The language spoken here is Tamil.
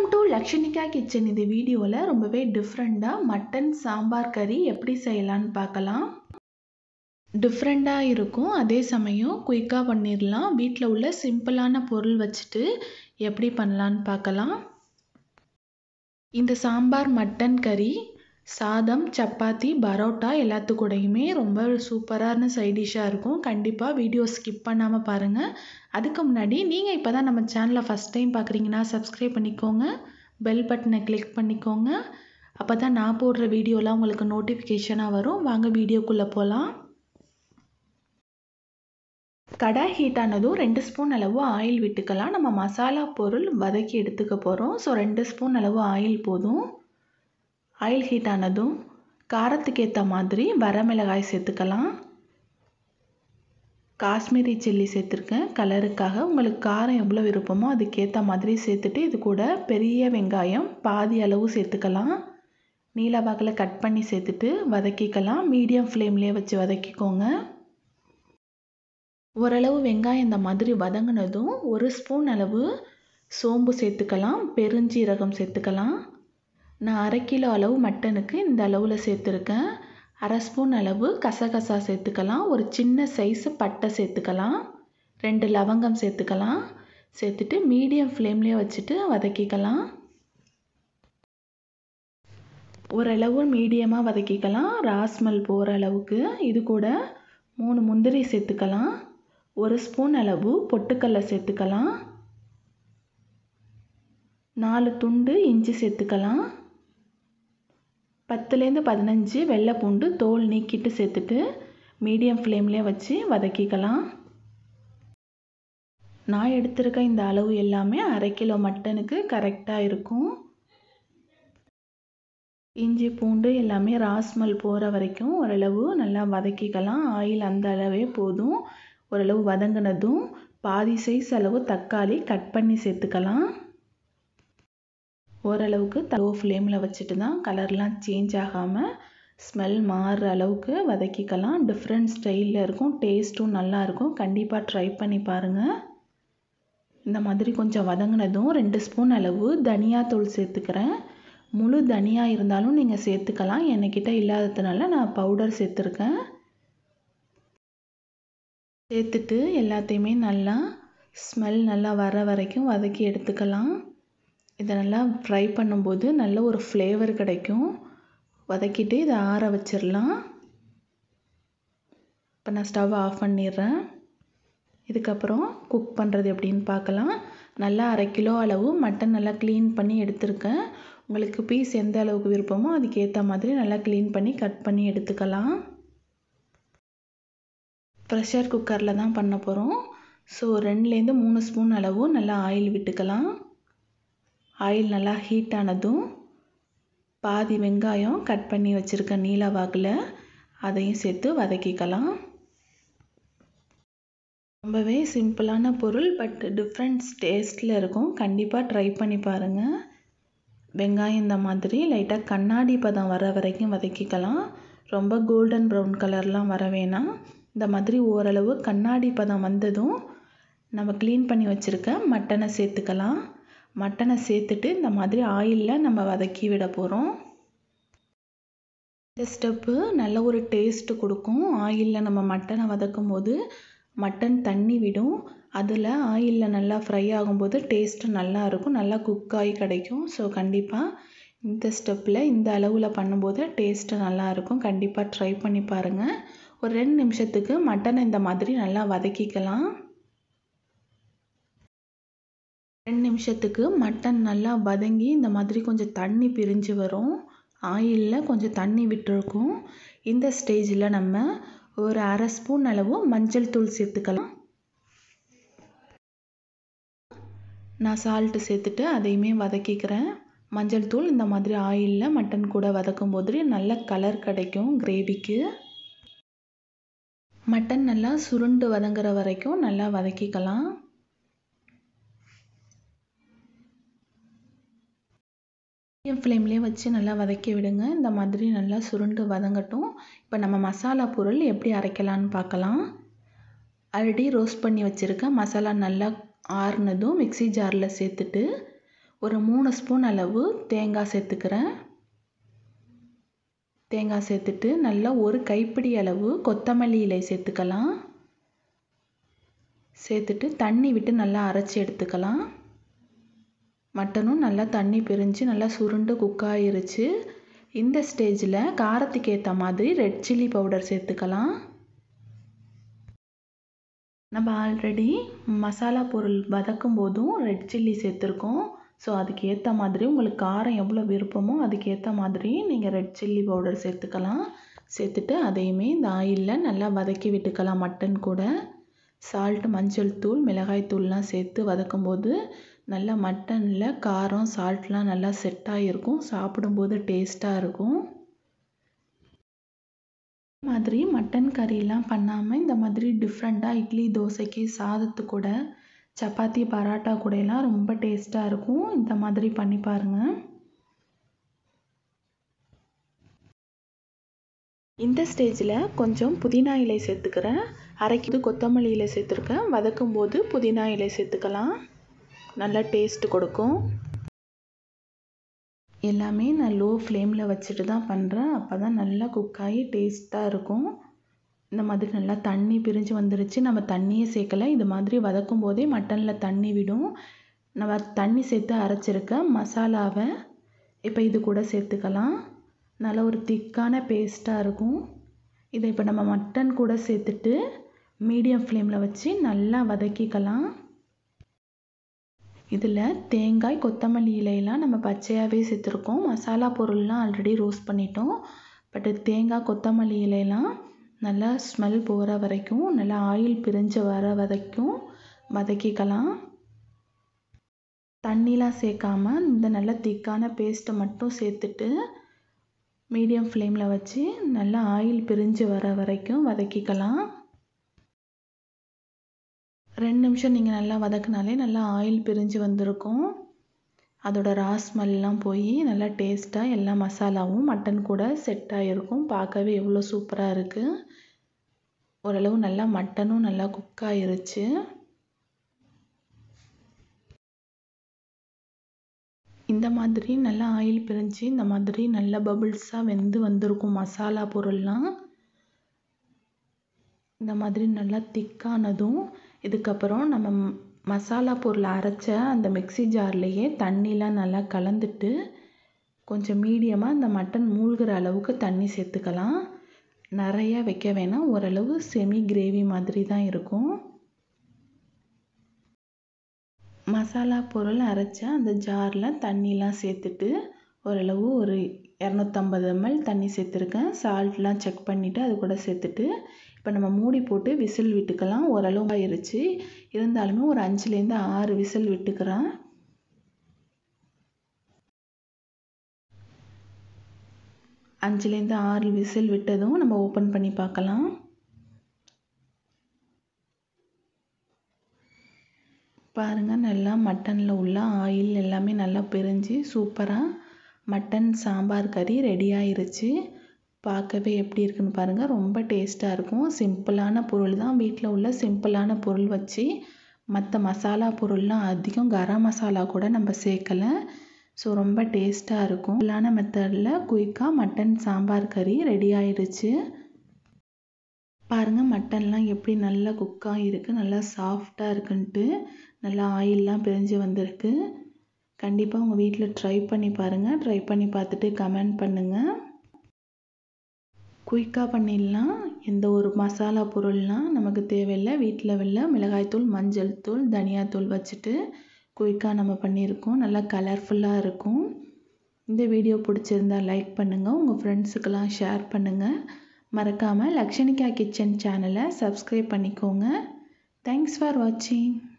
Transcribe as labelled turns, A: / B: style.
A: வெல்கம் டு லக்ஷணிகா கிச்சன் இந்த வீடியோவில் ரொம்பவே டிஃப்ரெண்ட்டாக மட்டன் சாம்பார் கறி எப்படி செய்யலான்னு பார்க்கலாம் டிஃப்ரெண்ட்டாக இருக்கும் அதே சமயம் குயிக்காக பண்ணிடலாம் வீட்டில் உள்ள சிம்பிளான பொருள் வச்சுட்டு எப்படி பண்ணலான்னு பார்க்கலாம் இந்த சாம்பார் மட்டன் கறி சாதம் சப்பாத்தி பரோட்டா எல்லாத்துக்கூடையுமே ரொம்ப சூப்பரான சைட் டிஷ்ஷாக இருக்கும் கண்டிப்பாக வீடியோ ஸ்கிப் பண்ணாமல் பாருங்கள் அதுக்கு முன்னாடி நீங்கள் இப்போ தான் நம்ம சேனலை ஃபஸ்ட் டைம் பார்க்குறீங்கன்னா சப்ஸ்கிரைப் பண்ணிக்கோங்க பெல் பட்டனை கிளிக் பண்ணிக்கோங்க அப்போ தான் நான் போடுற வீடியோலாம் உங்களுக்கு நோட்டிஃபிகேஷனாக வரும் வாங்க வீடியோக்குள்ளே போகலாம் கடாய் ஹீட் ஆனதும் ரெண்டு ஸ்பூன் அளவு ஆயில் விட்டுக்கலாம் நம்ம மசாலா பொருள் வதக்கி எடுத்துக்க போகிறோம் ஸோ ரெண்டு ஸ்பூன் அளவு ஆயில் போதும் ஆயில் ஹீட் ஆனதும் காரத்துக்கு ஏற்ற மாதிரி வரமிளகாய் சேர்த்துக்கலாம் காஷ்மீரி சில்லி சேர்த்துருக்கேன் கலருக்காக உங்களுக்கு காரம் எவ்வளோ விருப்பமோ அதுக்கேற்ற மாதிரி சேர்த்துட்டு இது கூட பெரிய வெங்காயம் பாதி அளவு சேர்த்துக்கலாம் நீலவாக்கில் கட் பண்ணி சேர்த்துட்டு வதக்கிக்கலாம் மீடியம் ஃப்ளேம்லேயே வச்சு வதக்கிக்கோங்க ஓரளவு வெங்காயம் இந்த மாதிரி வதங்கினதும் ஒரு ஸ்பூன் அளவு சோம்பு சேர்த்துக்கலாம் பெருஞ்சீரகம் சேர்த்துக்கலாம் நான் அரை கிலோ அளவு மட்டனுக்கு இந்த அளவில் சேர்த்துருக்கேன் அரை ஸ்பூன் அளவு கசகசா சேர்த்துக்கலாம் ஒரு சின்ன சைஸு பட்டை சேர்த்துக்கலாம் ரெண்டு லவங்கம் சேர்த்துக்கலாம் சேர்த்துட்டு மீடியம் ஃப்ளேம்லேயே வச்சுட்டு வதக்கிக்கலாம் ஓரளவு மீடியமாக வதக்கிக்கலாம் ராஸ்மல் போகிற அளவுக்கு இது கூட மூணு முந்திரி சேர்த்துக்கலாம் ஒரு ஸ்பூன் அளவு பொட்டுக்கல்லை சேர்த்துக்கலாம் நாலு துண்டு இஞ்சி சேர்த்துக்கலாம் பத்துலேருந்து பதினஞ்சு வெள்ளை பூண்டு தோல் நீக்கிட்டு சேர்த்துட்டு மீடியம் ஃப்ளேம்லேயே வச்சு வதக்கிக்கலாம் நான் எடுத்திருக்க இந்த அளவு எல்லாமே அரை கிலோ மட்டனுக்கு கரெக்டாக இருக்கும் இஞ்சி பூண்டு எல்லாமே ராஸ்மல் போகிற வரைக்கும் ஓரளவு நல்லா வதக்கிக்கலாம் ஆயில் அந்த அளவே போதும் ஓரளவு வதங்கினதும் பாதி சைஸ் அளவு தக்காளி கட் பண்ணி சேர்த்துக்கலாம் ஓரளவுக்கு லோ ஃப்ளேமில் வச்சுட்டு தான் கலர்லாம் சேஞ்ச் ஆகாமல் ஸ்மெல் மாறுற அளவுக்கு வதக்கிக்கலாம் டிஃப்ரெண்ட் ஸ்டைலில் இருக்கும் டேஸ்ட்டும் நல்லாயிருக்கும் கண்டிப்பாக ட்ரை பண்ணி பாருங்கள் இந்த மாதிரி கொஞ்சம் வதங்கினதும் ரெண்டு ஸ்பூன் அளவு தனியாத்தூள் சேர்த்துக்கிறேன் முழு தனியா இருந்தாலும் நீங்கள் சேர்த்துக்கலாம் என்கிட்ட இல்லாததுனால நான் பவுடர் சேர்த்துருக்கேன் சேர்த்துட்டு எல்லாத்தையுமே நல்லா ஸ்மெல் நல்லா வர வரைக்கும் வதக்கி எடுத்துக்கலாம் இதை நல்லா ஃப்ரை பண்ணும்போது நல்ல ஒரு ஃப்ளேவர் கிடைக்கும் வதக்கிட்டு இதை ஆற வச்சிடலாம் இப்போ நான் ஸ்டவ் ஆஃப் பண்ணிடுறேன் இதுக்கப்புறம் குக் பண்ணுறது எப்படின்னு பார்க்கலாம் நல்லா அரை கிலோ அளவு மட்டன் நல்லா க்ளீன் பண்ணி எடுத்திருக்கேன் உங்களுக்கு பீஸ் எந்த அளவுக்கு விருப்பமோ அதுக்கேற்ற மாதிரி நல்லா க்ளீன் பண்ணி கட் பண்ணி எடுத்துக்கலாம் ப்ரெஷர் குக்கரில் தான் பண்ண போகிறோம் ஸோ ரெண்டுலேருந்து மூணு ஸ்பூன் அளவு நல்லா ஆயில் விட்டுக்கலாம் ஆயில் நல்லா ஹீட் ஆனதும் பாதி வெங்காயம் கட் பண்ணி வச்சுருக்க நீல வாக்கில் அதையும் சேர்த்து வதக்கிக்கலாம் ரொம்பவே சிம்பிளான பொருள் பட் டிஃப்ரெண்ட் டேஸ்ட்டில் இருக்கும் கண்டிப்பாக ட்ரை பண்ணி பாருங்கள் வெங்காயம் இந்த மாதிரி லைட்டாக கண்ணாடி பதம் வர வரைக்கும் வதக்கிக்கலாம் ரொம்ப கோல்டன் ப்ரௌன் கலர்லாம் வர வேணாம் இந்த மாதிரி ஓரளவு கண்ணாடி பதம் வந்ததும் நம்ம க்ளீன் பண்ணி வச்சுருக்க மட்டனை சேர்த்துக்கலாம் மட்டனை சேர்த்துட்டு இந்த மாதிரி ஆயிலில் நம்ம வதக்கி விட போகிறோம் இந்த ஸ்டெப்பு நல்ல ஒரு டேஸ்ட்டு கொடுக்கும் ஆயிலில் நம்ம மட்டனை வதக்கும் போது மட்டன் தண்ணி விடும் அதில் ஆயிலில் நல்லா ஃப்ரை ஆகும்போது டேஸ்ட்டு நல்லா இருக்கும் நல்லா குக் ஆகி கிடைக்கும் ஸோ கண்டிப்பாக இந்த ஸ்டெப்பில் இந்த அளவில் பண்ணும்போது டேஸ்ட்டு நல்லாயிருக்கும் கண்டிப்பாக ட்ரை பண்ணி பாருங்கள் ஒரு ரெண்டு நிமிஷத்துக்கு மட்டனை இந்த மாதிரி நல்லா வதக்கிக்கலாம் ரெண்டு நிமிஷத்துக்கு மட்டன் நல்லா வதங்கி இந்த மாதிரி கொஞ்சம் தண்ணி பிரிஞ்சு வரும் ஆயிலில் கொஞ்சம் தண்ணி விட்டுருக்கும் இந்த ஸ்டேஜில் நம்ம ஒரு அரை ஸ்பூன் அளவு மஞ்சள் தூள் சேர்த்துக்கலாம் நான் சால்ட்டு சேர்த்துட்டு அதையுமே வதக்கிக்கிறேன் மஞ்சள் தூள் இந்த மாதிரி ஆயிலில் மட்டன் கூட வதக்கும் போது நல்ல கலர் கிடைக்கும் கிரேவிக்கு மட்டன் நல்லா சுருண்டு வதங்குற வரைக்கும் நல்லா வதக்கிக்கலாம் மீடியம் ஃப்ளேம்லேயே வச்சு நல்லா வதக்கி விடுங்க இந்த மாதிரி நல்லா சுருண்டு வதங்கட்டும் இப்போ நம்ம மசாலா பொருள் எப்படி அரைக்கலான்னு பார்க்கலாம் ஆல்ரெடி ரோஸ்ட் பண்ணி வச்சுருக்க மசாலா நல்லா ஆறுனதும் மிக்சி ஜாரில் சேர்த்துட்டு ஒரு மூணு ஸ்பூன் அளவு தேங்காய் சேர்த்துக்கிறேன் தேங்காய் சேர்த்துட்டு நல்லா ஒரு கைப்பிடி அளவு கொத்தமல்லி இலை சேர்த்துக்கலாம் சேர்த்துட்டு தண்ணி விட்டு நல்லா அரைச்சி எடுத்துக்கலாம் மட்டனும் நல்லா தண்ணி பிரிஞ்சு நல்லா சுருண்டு குக் ஆயிருச்சு இந்த ஸ்டேஜில் காரத்துக்கு ஏற்ற மாதிரி ரெட் சில்லி பவுடர் சேர்த்துக்கலாம் நம்ம ஆல்ரெடி மசாலா பொருள் வதக்கும் போதும் ரெட் சில்லி சேர்த்துருக்கோம் ஸோ அதுக்கு ஏற்ற மாதிரி உங்களுக்கு காரம் எவ்வளோ விருப்பமோ அதுக்கு ஏற்ற மாதிரி நீங்கள் ரெட் சில்லி பவுடர் சேர்த்துக்கலாம் சேர்த்துட்டு அதையுமே இந்த ஆயிலில் நல்லா வதக்கி விட்டுக்கலாம் மட்டன் கூட சால்ட் மஞ்சள் தூள் மிளகாய் தூள்லாம் சேர்த்து வதக்கும்போது நல்லா மட்டனில் காரம் சால்ட்லாம் நல்லா செட் ஆகிருக்கும் சாப்பிடும்போது டேஸ்ட்டாக இருக்கும் மாதிரி மட்டன் கறிலாம் பண்ணாமல் இந்த மாதிரி டிஃப்ரெண்ட்டாக இட்லி தோசைக்கு சாதத்து கூட சப்பாத்தி பரோட்டா கூடலாம் ரொம்ப டேஸ்ட்டாக இருக்கும் இந்த மாதிரி பண்ணி பாருங்கள் இந்த ஸ்டேஜில் கொஞ்சம் புதினா இலை சேர்த்துக்கிறேன் அரைக்கிது கொத்தமல்லி இலை சேர்த்துருக்கேன் வதக்கும் போது புதினா இலை சேர்த்துக்கலாம் நல்லா டேஸ்ட் கொடுக்கும் எல்லாமே நான் லோ ஃப்ளேமில் வச்சுட்டு தான் பண்ணுறேன் அப்போ தான் நல்லா குக் ஆகி டேஸ்ட்டாக இருக்கும் இந்த மாதிரி நல்லா தண்ணி பிரிஞ்சு வந்துருச்சு நம்ம தண்ணியே சேர்க்கலை இது மாதிரி வதக்கும் போதே மட்டனில் தண்ணி விடும் நம்ம தண்ணி சேர்த்து அரைச்சிருக்க மசாலாவை இப்போ இது கூட சேர்த்துக்கலாம் நல்ல ஒரு திக்கான பேஸ்ட்டாக இருக்கும் இதை இப்போ நம்ம மட்டன் கூட சேர்த்துட்டு மீடியம் ஃப்ளேமில் வச்சு நல்லா வதக்கிக்கலாம் இதில் தேங்காய் கொத்தமல்லி இலையெல்லாம் நம்ம பச்சையாகவே சேர்த்துருக்கோம் மசாலா பொருள்லாம் ஆல்ரெடி ரோஸ்ட் பண்ணிட்டோம் பட் தேங்காய் கொத்தமல்லி இலையெல்லாம் நல்லா ஸ்மெல் போகிற வரைக்கும் நல்லா ஆயில் பிரிஞ்சு வர வரைக்கும் வதக்கிக்கலாம் தண்ணிலாம் சேர்க்காம இந்த நல்ல திக்கான பேஸ்ட்டை மட்டும் சேர்த்துட்டு மீடியம் ஃப்ளேமில் வச்சு நல்லா ஆயில் பிரிஞ்சு வர வரைக்கும் வதக்கிக்கலாம் ரெண்டு நிமிஷம் நீங்கள் நல்லா வதக்குனாலே நல்லா ஆயில் பிரிஞ்சு வந்திருக்கும் அதோட ரா ஸ்மெல்லாம் போய் நல்லா டேஸ்ட்டாக எல்லா மசாலாவும் மட்டன் கூட செட் ஆகிருக்கும் பார்க்கவே எவ்வளோ சூப்பராக இருக்குது ஓரளவு நல்லா மட்டனும் நல்லா குக் ஆயிருச்சு இந்த மாதிரி நல்லா ஆயில் பிரிஞ்சு இந்த மாதிரி நல்ல பபிள்ஸாக வெந்து வந்திருக்கும் மசாலா பொருள்லாம் இந்த மாதிரி நல்லா திக்கானதும் இதுக்கப்புறம் நம்ம மசாலா பொருள் அரைச்ச அந்த மிக்சி ஜார்லேயே தண்ணிலாம் நல்லா கலந்துட்டு கொஞ்சம் மீடியமாக இந்த மட்டன் மூழ்கிற அளவுக்கு தண்ணி சேர்த்துக்கலாம் நிறையா வைக்க வேணாம் ஓரளவு செமி கிரேவி மாதிரி தான் இருக்கும் மசாலா பொருள் அரைச்ச அந்த ஜாரில் தண்ணிலாம் சேர்த்துட்டு ஓரளவு ஒரு இரநூத்தம்பது எம்எல் தண்ணி சேர்த்துருக்கேன் சால்ட்லாம் செக் பண்ணிவிட்டு அது கூட சேர்த்துட்டு இப்போ நம்ம மூடி போட்டு விசில் விட்டுக்கலாம் ஓரளவு ஆயிருச்சு இருந்தாலுமே ஒரு அஞ்சுலேருந்து ஆறு விசில் விட்டுக்கிறேன் அஞ்சுலேருந்து ஆறு விசில் விட்டதும் நம்ம ஓப்பன் பண்ணி பார்க்கலாம் பாருங்கள் நல்லா மட்டனில் உள்ள ஆயில் எல்லாமே நல்லா பிரிஞ்சு சூப்பராக மட்டன் சாம்பார் கறி ரெடி ஆயிருச்சு பார்க்கவே எப்படி இருக்குன்னு பாருங்கள் ரொம்ப டேஸ்ட்டாக இருக்கும் சிம்பிளான பொருள் தான் வீட்டில் உள்ள சிம்பிளான பொருள் வச்சு மற்ற மசாலா பொருள்லாம் அதிகம் கரம் மசாலா கூட நம்ம சேர்க்கலை ஸோ ரொம்ப டேஸ்ட்டாக இருக்கும் சிம்பிளான மெத்தடில் குயிக்காக மட்டன் சாம்பார் கறி ரெடி ஆயிடுச்சு பாருங்கள் மட்டன்லாம் எப்படி நல்லா குக்காக இருக்குது நல்லா சாஃப்டாக இருக்குன்ட்டு நல்லா ஆயிலெலாம் பிரிஞ்சு வந்திருக்கு கண்டிப்பாக உங்கள் வீட்டில் ட்ரை பண்ணி பாருங்கள் ட்ரை பண்ணி பார்த்துட்டு கமெண்ட் பண்ணுங்கள் குயிக்காக பண்ணிடலாம் எந்த ஒரு மசாலா பொருள்லாம் நமக்கு தேவையில்லை வீட்டில் வெளில மிளகாய்த்தூள் மஞ்சள் தூள் தனியாத்தூள் வச்சுட்டு குயிக்காக நம்ம பண்ணியிருக்கோம் நல்லா கலர்ஃபுல்லாக இருக்கும் இந்த வீடியோ பிடிச்சிருந்தா லைக் பண்ணுங்கள் உங்கள் ஃப்ரெண்ட்ஸுக்கெல்லாம் ஷேர் பண்ணுங்கள் மறக்காமல் லக்ஷணிகா கிச்சன் சேனலை சப்ஸ்கிரைப் பண்ணிக்கோங்க தேங்க்ஸ் ஃபார் வாட்சிங்